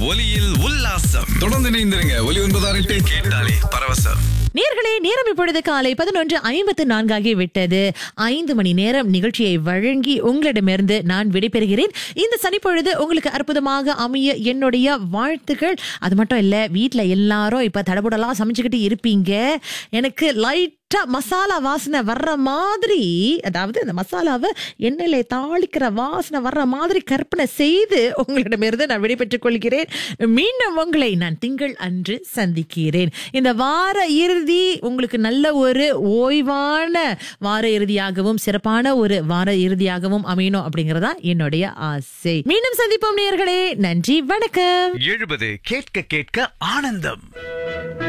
ஒலியில் உல்லாசம் தொடர்ந்து இணைந்திருங்க ஒலி ஒன்பதாறு எட்டு கேட்டாலே பரவசம் நேர்களே நேரம் இப்பொழுது காலை பதினொன்று ஐம்பத்து நான்காகி விட்டது ஐந்து மணி நேரம் நிகழ்ச்சியை வழங்கி உங்களிடமிருந்து நான் விடைபெறுகிறேன் இந்த சனிப்பொழுது உங்களுக்கு அற்புதமாக அமைய என்னுடைய வாழ்த்துக்கள் அது மட்டும் இல்ல வீட்ல எல்லாரும் இப்ப தடபுடலாம் சமைச்சுக்கிட்டு இருப்பீங்க எனக்கு லைட்டா மசாலா வாசனை வர்ற மாதிரி அதாவது அந்த மசாலாவை எண்ணெயில தாளிக்கிற வாசனை வர்ற மாதிரி கற்பனை செய்து உங்களிடமிருந்து நான் விடைபெற்றுக் கொள்கிறேன் மீண்டும் உங்களை நான் திங்கள் அன்று சந்திக்கிறேன் இந்த வார இறுதி உங்களுக்கு நல்ல ஒரு ஓய்வான வார இறுதியாகவும் சிறப்பான ஒரு வார இறுதியாகவும் அமையணும் அப்படிங்கறதா என்னுடைய ஆசை மீண்டும் சந்திப்போம் நேயர்களே நன்றி வணக்கம் எழுபது கேட்க கேட்க ஆனந்தம்